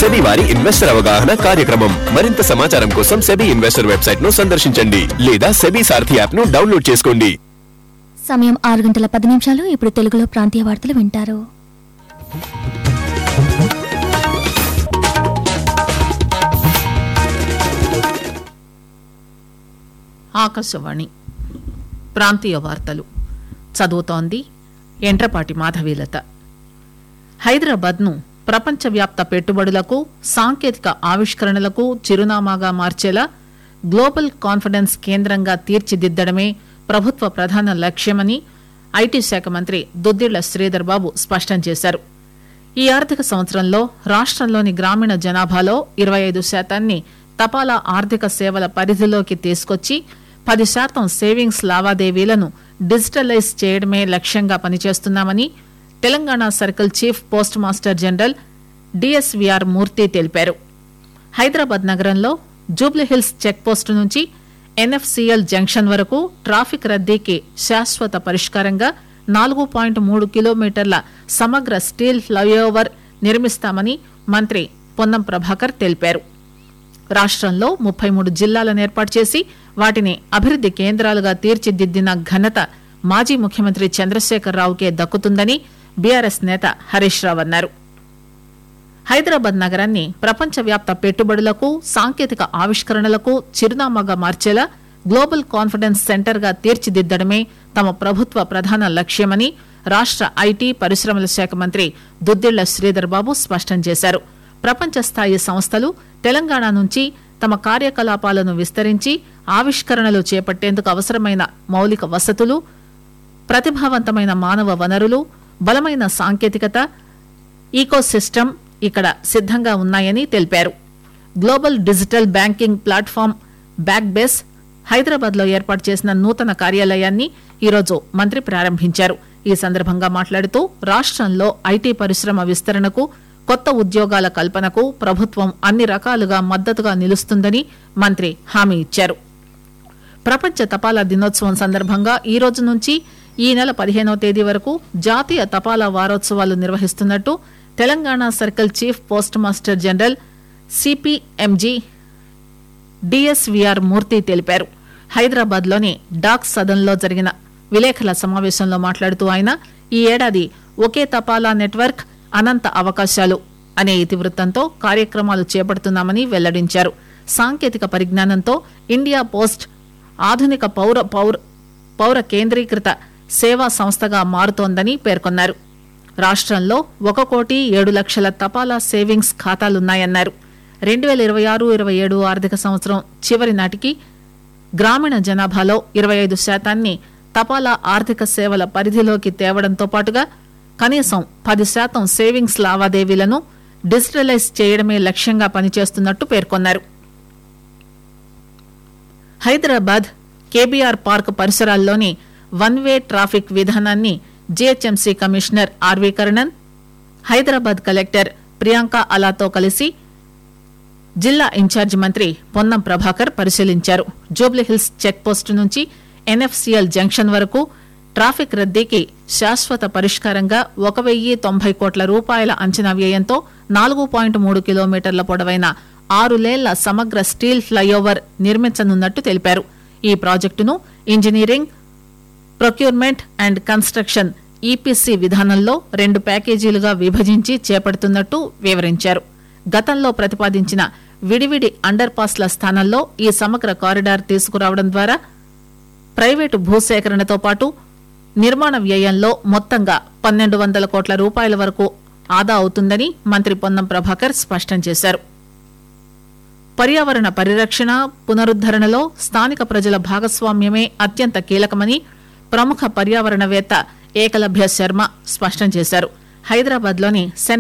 SEBI వారి investor అవగాహన కార్యక్రమం మరింత సమాచారం కోసం సెబీ ఇన్వెస్టర్ వెబ్సైట్ ను సందర్శించండి లేదా సెబీ సారథి యాప్ ను డౌన్లోడ్ చేసుకోండి సమయం ఆరు గంటల పది నిమిషాలు ఇప్పుడు తెలుగులో ప్రాంతీయ వార్తలు వింటారు ఆకాశవాణి ప్రాంతీయ వార్తలు చదువుతోంది ఎంట్రపాటి మాధవీలత హైదరాబాద్ను ప్రపంచవ్యాప్త పెట్టుబడులకు సాంకేతిక ఆవిష్కరణలకు చిరునామాగా మార్చేలా గ్లోబల్ కాన్ఫిడెన్స్ కేంద్రంగా తీర్చిదిద్దడమే ప్రభుత్వ ప్రధాన లక్ష్యమని ఐటీ శాఖ మంత్రి దుద్దిళ్ల శ్రీధర్ బాబు స్పష్టం చేశారు ఈ ఆర్థిక సంవత్సరంలో రాష్ట్రంలోని గ్రామీణ జనాభాలో ఇరవై ఐదు శాతాన్ని తపాలా ఆర్థిక సేవల పరిధిలోకి తీసుకొచ్చి పది శాతం సేవింగ్స్ లావాదేవీలను డిజిటలైజ్ చేయడమే లక్ష్యంగా పనిచేస్తున్నామని Telangana circle chief post master general DSVR Murthy తెలిపారు హైదరాబాద్ నగరంలో జూబ్లీహిల్స్ చెక్పోస్టు నుంచి ఎన్ఎఫ్సిఎల్ జంక్షన్ వరకు ట్రాఫిక్ రద్దీకి శాశ్వత పరిష్కారంగా నాలుగు పాయింట్ మూడు కిలోమీటర్ల సమగ్ర స్టీల్ ఫ్లైఓవర్ నిర్మిస్తామని మంత్రి పొన్నం ప్రభాకర్ తెలిపారు రాష్ట్రంలో ముప్పై మూడు జిల్లాలను ఏర్పాటు చేసి వాటిని అభివృద్ది కేంద్రాలుగా తీర్చిదిద్దిన ఘనత మాజీ ముఖ్యమంత్రి చంద్రశేఖరరావుకే దక్కుతుందని బీఆర్ఎస్ నేత హరీష్ రావు అన్నారు హైదరాబాద్ నగరాన్ని ప్రపంచవ్యాప్త పెట్టుబడులకు సాంకేతిక ఆవిష్కరణలకు చిరునామాగా మార్చేలా గ్లోబల్ కాన్ఫిడెన్స్ సెంటర్ గా తీర్చిదిద్దడమే తమ ప్రభుత్వ ప్రధాన లక్ష్యమని రాష్ట్ర ఐటీ పరిశ్రమల శాఖ మంత్రి దుద్దిళ్ల శ్రీధర్ బాబు స్పష్టం చేశారు ప్రపంచ స్థాయి సంస్థలు తెలంగాణ నుంచి తమ కార్యకలాపాలను విస్తరించి ఆవిష్కరణలు చేపట్టేందుకు అవసరమైన మౌలిక వసతులు ప్రతిభావంతమైన మానవ వనరులు బలమైన సాంకేతికత ఈకోసిస్టమ్ ఇక్కడ సిద్ధంగా ఉన్నాయని తెలిపారు global digital banking platform Backbase Hyderabad లో ఏర్పాటు చేసిన నూతన కార్యాలయాన్ని ఈరోజు మంత్రి ప్రారంభించారు ఈ సందర్భంగా మాట్లాడుతూ రాష్ట్రంలో ఐటీ పరిశ్రమ విస్తరణకు కొత్త ఉద్యోగాల కల్పనకు ప్రభుత్వం అన్ని రకాలుగా మద్దతుగా నిలుస్తుందని మంత్రి హామీ ఇచ్చారు ప్రపంచ తపాలా దినోత్సవం సందర్భంగా ఈ రోజు నుంచి ఈ నెల పదిహేనవ తేదీ వరకు జాతీయ తపాలా వారోత్సవాలు నిర్వహిస్తున్నట్టు Telangana circle chief post master general CPMG DSVR Murthy తెలిపారు హైదరాబాద్ లోని డాక్ సదన్లో జరిగిన విలేకరుల సమావేశంలో మాట్లాడుతూ ఆయన ఈ ఏడాది ఒకే తపాలా నెట్వర్క్ అనంత అవకాశాలు అనే ఇతివృత్తంతో కార్యక్రమాలు చేపడుతున్నామని వెల్లడించారు సాంకేతిక పరిజ్ఞానంతో ఇండియా పోస్ట్ ఆధునిక పౌర పౌర పౌర కేంద్రీకృత సేవా సంస్థగా మారుతోందని పేర్కొన్నారు రాష్ట్రంలో ఒక కోటి ఏడు లక్షల తపాలా సేవింగ్స్ ఖాతాలున్నాయన్నారు రెండు వేల ఇరవై ఆరు ఇరవై ఏడు ఆర్థిక సంవత్సరం చివరి నాటికి గ్రామీణ జనాభాలో ఇరవై ఐదు శాతాన్ని తపాలా ఆర్థిక సేవల పరిధిలోకి తేవడంతో పాటుగా కనీసం పది శాతం సేవింగ్స్ లావాదేవీలను డిజిటలైజ్ చేయడమే లక్ష్యంగా పనిచేస్తున్నట్టు పేర్కొన్నారు హైదరాబాద్ కేబీఆర్ పార్క్ పరిసరాల్లోని వన్ వే ట్రాఫిక్ విధానాన్ని GHMC commissioner RV Karnan Hyderabad collector Priyanka అలాతో కలిసి జిల్లా ఇన్ఛార్జి మంత్రి పొన్నం ప్రభాకర్ పరిశీలించారు జూబ్లీహిల్స్ చెక్ పోస్టు నుంచి ఎన్ఎఫ్సిఎల్ జంక్షన్ వరకు ట్రాఫిక్ రద్దీకి శాశ్వత పరిష్కారంగా ఒక వెయ్యి తొంభై కోట్ల రూపాయల అంచనా వ్యయంతో నాలుగు పాయింట్ మూడు కిలోమీటర్ల పొడవైన ఆరు లేళ్ల సమగ్ర స్టీల్ ఫ్లైఓవర్ నిర్మించనున్నట్టు తెలిపారు ఈ ప్రాజెక్టును engineering procurement and construction EPC విధానంలో రెండు ప్యాకేజీలుగా విభజించి చేపడుతున్నట్టు వివరించారు గతంలో ప్రతిపాదించిన విడివిడి అండర్ పాస్ల స్థానంలో ఈ సమగ్ర కారిడార్ తీసుకురావడం ద్వారా ప్రైవేటు భూసేకరణతో పాటు నిర్మాణ వ్యయంలో మొత్తంగా పన్నెండు వందల కోట్ల రూపాయల వరకు ఆదా అవుతుందని మంత్రి పొన్నం ప్రభాకర్ స్పష్టం చేశారు పర్యావరణ పరిరక్షణ పునరుద్దరణలో స్థానిక ప్రజల భాగస్వామ్యమే అత్యంత కీలకమని ప్రముఖ పర్యావరణవేత్త ఏకలభ్య శర్మ స్పష్టం చేశారు హైదరాబాద్ లోని సెంట్రల్